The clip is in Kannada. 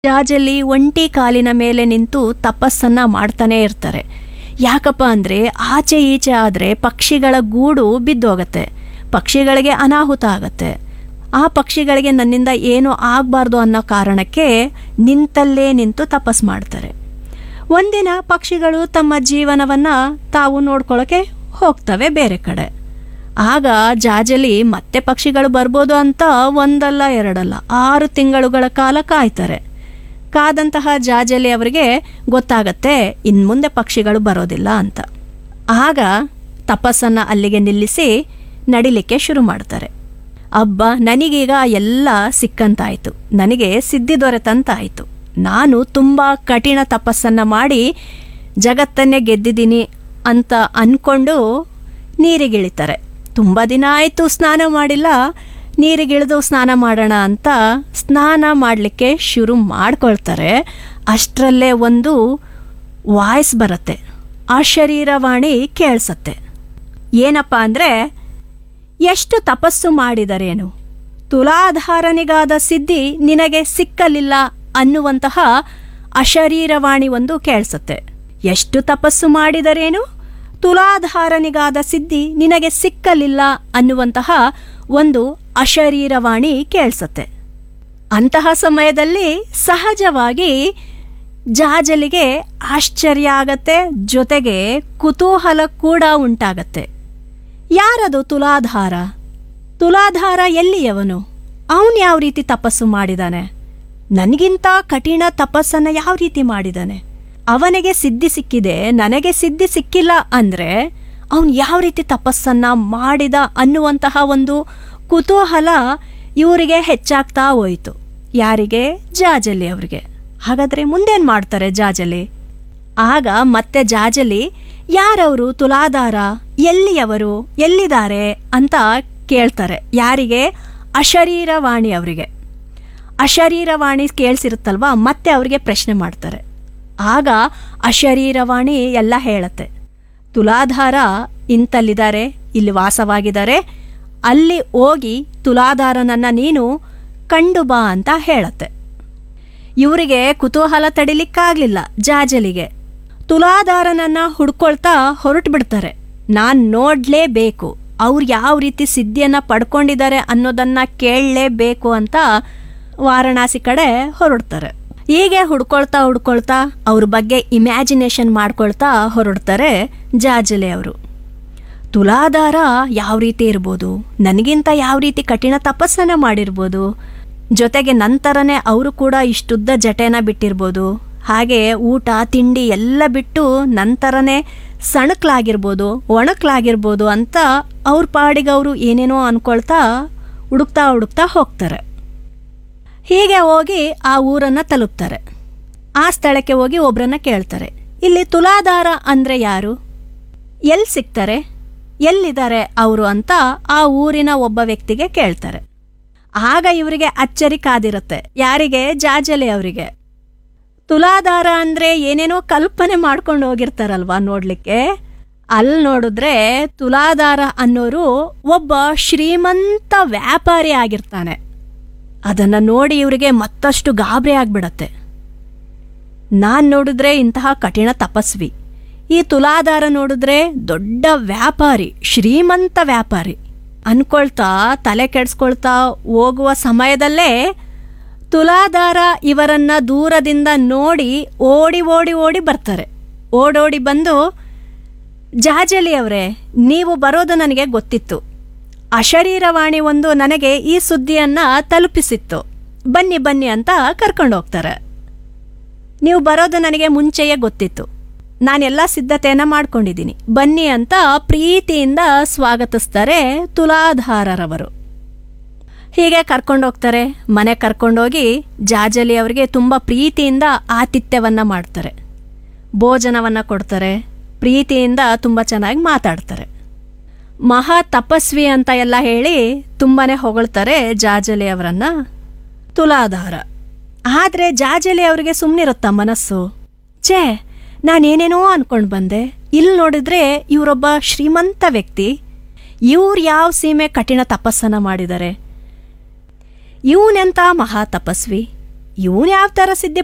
ಜಾಜಲ್ಲಿ ಒಂಟಿ ಕಾಲಿನ ಮೇಲೆ ನಿಂತು ತಪಸ್ಸನ್ನ ಮಾಡ್ತಾನೆ ಇರ್ತಾರೆ ಯಾಕಪ್ಪ ಅಂದರೆ ಆಚೆ ಈಚೆ ಆದರೆ ಪಕ್ಷಿಗಳ ಗೂಡು ಬಿದ್ದೋಗತ್ತೆ ಪಕ್ಷಿಗಳಿಗೆ ಅನಾಹುತ ಆಗತ್ತೆ ಆ ಪಕ್ಷಿಗಳಿಗೆ ನನ್ನಿಂದ ಏನೂ ಆಗಬಾರ್ದು ಅನ್ನೋ ಕಾರಣಕ್ಕೆ ನಿಂತಲ್ಲೇ ನಿಂತು ತಪಸ್ ಮಾಡ್ತಾರೆ ಒಂದಿನ ಪಕ್ಷಿಗಳು ತಮ್ಮ ಜೀವನವನ್ನು ತಾವು ನೋಡ್ಕೊಳ್ಳೋಕೆ ಹೋಗ್ತವೆ ಬೇರೆ ಕಡೆ ಆಗ ಜಾಜಲಿ ಮತ್ತೆ ಪಕ್ಷಿಗಳು ಬರ್ಬೋದು ಅಂತ ಒಂದಲ್ಲ ಎರಡಲ್ಲ ಆರು ತಿಂಗಳುಗಳ ಕಾಲ ಕಾಯ್ತಾರೆ ಕಾದಂತಹ ಜಾಜಲಿ ಅವರಿಗೆ ಗೊತ್ತಾಗತ್ತೆ ಇನ್ನು ಮುಂದೆ ಪಕ್ಷಿಗಳು ಬರೋದಿಲ್ಲ ಅಂತ ಆಗ ತಪಸ್ಸನ್ನು ಅಲ್ಲಿಗೆ ನಿಲ್ಲಿಸಿ ನಡಿಲಿಕ್ಕೆ ಶುರು ಮಾಡ್ತಾರೆ ಅಬ್ಬ ನನಗೀಗ ಎಲ್ಲ ಸಿಕ್ಕಂತಾಯಿತು ನನಗೆ ಸಿದ್ಧಿ ದೊರೆತಂತಾಯಿತು ನಾನು ತುಂಬ ಕಠಿಣ ತಪಸ್ಸನ್ನು ಮಾಡಿ ಜಗತ್ತನ್ನೇ ಗೆದ್ದಿದ್ದೀನಿ ಅಂತ ಅಂದ್ಕೊಂಡು ನೀರಿಗಿಳಿತಾರೆ ತುಂಬ ದಿನ ಆಯಿತು ಸ್ನಾನ ಮಾಡಿಲ್ಲ ನೀರಿಗಿಳಿದು ಸ್ನಾನ ಮಾಡೋಣ ಅಂತ ಸ್ನಾನ ಮಾಡಲಿಕ್ಕೆ ಶುರು ಮಾಡ್ಕೊಳ್ತಾರೆ ಅಷ್ಟರಲ್ಲೇ ಒಂದು ವಾಯ್ಸ್ ಬರುತ್ತೆ ಆ ಶರೀರವಾಣಿ ಕೇಳಿಸತ್ತೆ ಏನಪ್ಪ ಅಂದರೆ ಎಷ್ಟು ತಪಸ್ಸು ಮಾಡಿದರೇನು ತುಲಾಧಾರನಿಗಾದ ಸಿದ್ಧಿ ನಿನಗೆ ಸಿಕ್ಕಲಿಲ್ಲ ಅನ್ನುವಂತಹ ಅಶರೀರವಾಣಿ ಒಂದು ಕೇಳಿಸುತ್ತೆ ಎಷ್ಟು ತಪಸ್ಸು ಮಾಡಿದರೇನು ತುಲಾಧಾರನಿಗಾದ ಸಿದ್ಧಿ ನಿನಗೆ ಸಿಕ್ಕಲಿಲ್ಲ ಅನ್ನುವಂತಹ ಒಂದು ಅಶರೀರವಾಣಿ ಕೇಳಿಸುತ್ತೆ ಅಂತಹ ಸಮಯದಲ್ಲಿ ಸಹಜವಾಗಿ ಜಾಜಲಿಗೆ ಆಶ್ಚರ್ಯ ಆಗತ್ತೆ ಜೊತೆಗೆ ಕುತೂಹಲ ಕೂಡ ಉಂಟಾಗತ್ತೆ ಯಾರದು ತುಲಾಧಾರ ತುಲಾಧಾರ ಎಲ್ಲಿಯವನು ಅವನು ಯಾವ ರೀತಿ ತಪಸ್ಸು ಮಾಡಿದಾನೆ ನನಗಿಂತ ಕಠಿಣ ತಪಸ್ಸನ್ನು ಯಾವ ರೀತಿ ಮಾಡಿದಾನೆ ಅವನಿಗೆ ಸಿದ್ಧಿ ಸಿಕ್ಕಿದೆ ನನಗೆ ಸಿದ್ಧಿ ಸಿಕ್ಕಿಲ್ಲ ಅಂದರೆ ಅವನು ಯಾವ ರೀತಿ ತಪಸ್ಸನ್ನ ಮಾಡಿದ ಅನ್ನುವಂತಹ ಒಂದು ಕುತೂಹಲ ಇವರಿಗೆ ಹೆಚ್ಚಾಗ್ತಾ ಹೋಯಿತು ಯಾರಿಗೆ ಜಾಜಲಿ ಅವರಿಗೆ ಹಾಗಾದರೆ ಮುಂದೇನು ಮಾಡ್ತಾರೆ ಜಾಜಲಿ ಆಗ ಮತ್ತೆ ಜಾಜಲಿ ಯಾರವರು ತುಲಾಧಾರ ಎಲ್ಲಿಯವರು ಎಲ್ಲಿದ್ದಾರೆ ಅಂತ ಕೇಳ್ತಾರೆ ಯಾರಿಗೆ ಅಶರೀರವಾಣಿ ಅವರಿಗೆ ಅಶರೀರವಾಣಿ ಕೇಳಿಸಿರುತ್ತಲ್ವ ಮತ್ತೆ ಅವರಿಗೆ ಪ್ರಶ್ನೆ ಮಾಡ್ತಾರೆ ಆಗ ಅಶರೀರವಾಣಿ ಎಲ್ಲ ಹೇಳತ್ತೆ ತುಲಾಧಾರ ಇಂತಲ್ಲಿದ್ದಾರೆ ಇಲ್ಲಿ ವಾಸವಾಗಿದ್ದಾರೆ ಅಲ್ಲಿ ಹೋಗಿ ತುಲಾಧಾರನನ್ನು ನೀನು ಕಂಡು ಬಾ ಅಂತ ಹೇಳತ್ತೆ ಇವರಿಗೆ ಕುತೂಹಲ ತಡಿಲಿಕ್ಕಾಗಲಿಲ್ಲ ಜಾಜಲಿಗೆ ತುಲಾಧಾರನನ್ನ ಹುಡ್ಕೊಳ್ತಾ ಹೊರಟು ಬಿಡ್ತಾರೆ ನಾನು ನೋಡಲೇಬೇಕು ಅವ್ರು ಯಾವ ರೀತಿ ಸಿದ್ಧಿಯನ್ನ ಪಡ್ಕೊಂಡಿದ್ದಾರೆ ಅನ್ನೋದನ್ನ ಕೇಳಲೇಬೇಕು ಅಂತ ವಾರಣಾಸಿ ಕಡೆ ಹೊರಡ್ತಾರೆ ಹೀಗೆ ಹುಡ್ಕೊಳ್ತಾ ಹುಡ್ಕೊಳ್ತಾ ಅವ್ರ ಬಗ್ಗೆ ಇಮ್ಯಾಜಿನೇಷನ್ ಮಾಡ್ಕೊಳ್ತಾ ಹೊರಡ್ತಾರೆ ಜಾಜಲೆ ಅವರು ತುಲಾಧಾರ ಯಾವ ರೀತಿ ಇರ್ಬೋದು ನನಗಿಂತ ಯಾವ ರೀತಿ ಕಠಿಣ ತಪಸ್ಸನ್ನ ಮಾಡಿರ್ಬೋದು ಜೊತೆಗೆ ನಂತರನೇ ಅವರು ಕೂಡ ಇಷ್ಟುದ್ದ ಜಟೆನ ಬಿಟ್ಟಿರ್ಬೋದು ಹಾಗೆ ಊಟ ತಿಂಡಿ ಎಲ್ಲ ಬಿಟ್ಟು ನಂತರನೇ ಸಣಕ್ಲಾಗಿರ್ಬೋದು ಒಣಕ್ಲಾಗಿರ್ಬೋದು ಅಂತ ಅವ್ರ ಪಾಡಿಗೆ ಅವರು ಏನೇನೋ ಅನ್ಕೊಳ್ತಾ ಹುಡುಕ್ತಾ ಹುಡುಕ್ತಾ ಹೋಗ್ತಾರೆ ಹೀಗೆ ಹೋಗಿ ಆ ಊರನ್ನು ತಲುಪ್ತಾರೆ ಆ ಸ್ಥಳಕ್ಕೆ ಹೋಗಿ ಒಬ್ರನ್ನ ಕೇಳ್ತಾರೆ ಇಲ್ಲಿ ತುಲಾಧಾರ ಅಂದರೆ ಯಾರು ಎಲ್ಲಿ ಸಿಗ್ತಾರೆ ಎಲ್ಲಿದ್ದಾರೆ ಅವರು ಅಂತ ಆ ಊರಿನ ಒಬ್ಬ ವ್ಯಕ್ತಿಗೆ ಕೇಳ್ತಾರೆ ಆಗ ಇವರಿಗೆ ಅಚ್ಚರಿ ಕಾದಿರುತ್ತೆ ಯಾರಿಗೆ ಜಾಜಲಿ ಅವರಿಗೆ ತುಲಾಧಾರ ಅಂದರೆ ಏನೇನೋ ಕಲ್ಪನೆ ಮಾಡ್ಕೊಂಡು ಹೋಗಿರ್ತಾರಲ್ವಾ ನೋಡಲಿಕ್ಕೆ ಅಲ್ಲಿ ನೋಡಿದ್ರೆ ತುಲಾಧಾರ ಅನ್ನೋರು ಒಬ್ಬ ಶ್ರೀಮಂತ ವ್ಯಾಪಾರಿ ಆಗಿರ್ತಾನೆ ಅದನ್ನು ನೋಡಿ ಇವರಿಗೆ ಮತ್ತಷ್ಟು ಗಾಬರಿ ಆಗ್ಬಿಡತ್ತೆ ನಾನು ನೋಡಿದ್ರೆ ಇಂತಹ ಕಠಿಣ ತಪಸ್ವಿ ಈ ತುಲಾಧಾರ ನೋಡಿದ್ರೆ ದೊಡ್ಡ ವ್ಯಾಪಾರಿ ಶ್ರೀಮಂತ ವ್ಯಾಪಾರಿ ಅನ್ಕೊಳ್ತಾ ತಲೆ ಕೆಡ್ಸ್ಕೊಳ್ತಾ ಹೋಗುವ ಸಮಯದಲ್ಲೇ ತುಲಾಧಾರ ಇವರನ್ನ ದೂರದಿಂದ ನೋಡಿ ಓಡಿ ಓಡಿ ಓಡಿ ಬರ್ತಾರೆ ಓಡೋಡಿ ಬಂದು ಜಾಜಲಿ ಅವರೇ ನೀವು ಬರೋದು ನನಗೆ ಗೊತ್ತಿತ್ತು ಅಶರೀರವಾಣಿ ಒಂದು ನನಗೆ ಈ ಸುದ್ದಿಯನ್ನ ತಲುಪಿಸಿತ್ತು ಬನ್ನಿ ಬನ್ನಿ ಅಂತ ಕರ್ಕೊಂಡು ಹೋಗ್ತಾರೆ ನೀವು ಬರೋದು ನನಗೆ ಮುಂಚೆಯೇ ಗೊತ್ತಿತ್ತು ನಾನೆಲ್ಲ ಸಿದ್ಧತೆಯನ್ನು ಮಾಡ್ಕೊಂಡಿದ್ದೀನಿ ಬನ್ನಿ ಅಂತ ಪ್ರೀತಿಯಿಂದ ಸ್ವಾಗತಿಸ್ತಾರೆ ತುಲಾಧಾರರವರು ಹೀಗೆ ಕರ್ಕೊಂಡೋಗ್ತಾರೆ ಮನೆ ಕರ್ಕೊಂಡೋಗಿ ಜಾಜಲಿ ಅವರಿಗೆ ತುಂಬ ಪ್ರೀತಿಯಿಂದ ಆತಿಥ್ಯವನ್ನು ಮಾಡ್ತಾರೆ ಭೋಜನವನ್ನು ಕೊಡ್ತಾರೆ ಪ್ರೀತಿಯಿಂದ ತುಂಬ ಚೆನ್ನಾಗಿ ಮಾತಾಡ್ತಾರೆ ಮಹಾ ತಪಸ್ವಿ ಅಂತ ಎಲ್ಲ ಹೇಳಿ ತುಂಬಾ ಹೊಗಳ್ತಾರೆ ಜಾಜಲಿ ಅವರನ್ನ ತುಲಾಧಾರ ಆದರೆ ಜಾಜಲಿ ಅವರಿಗೆ ಸುಮ್ಮನಿರುತ್ತಾ ಮನಸ್ಸು ಛೇ ನಾನೇನೇನೋ ಅನ್ಕೊಂಡು ಬಂದೆ ಇಲ್ಲಿ ನೋಡಿದ್ರೆ ಇವರೊಬ್ಬ ಶ್ರೀಮಂತ ವ್ಯಕ್ತಿ ಇವ್ರು ಯಾವ ಸೀಮೆ ಕಠಿಣ ತಪಸ್ಸನ್ನು ಮಾಡಿದ್ದಾರೆ ಇವನೆಂಥ ಮಹಾ ತಪಸ್ವಿ ಇವನು ಯಾವ ಥರ ಸಿದ್ಧಿ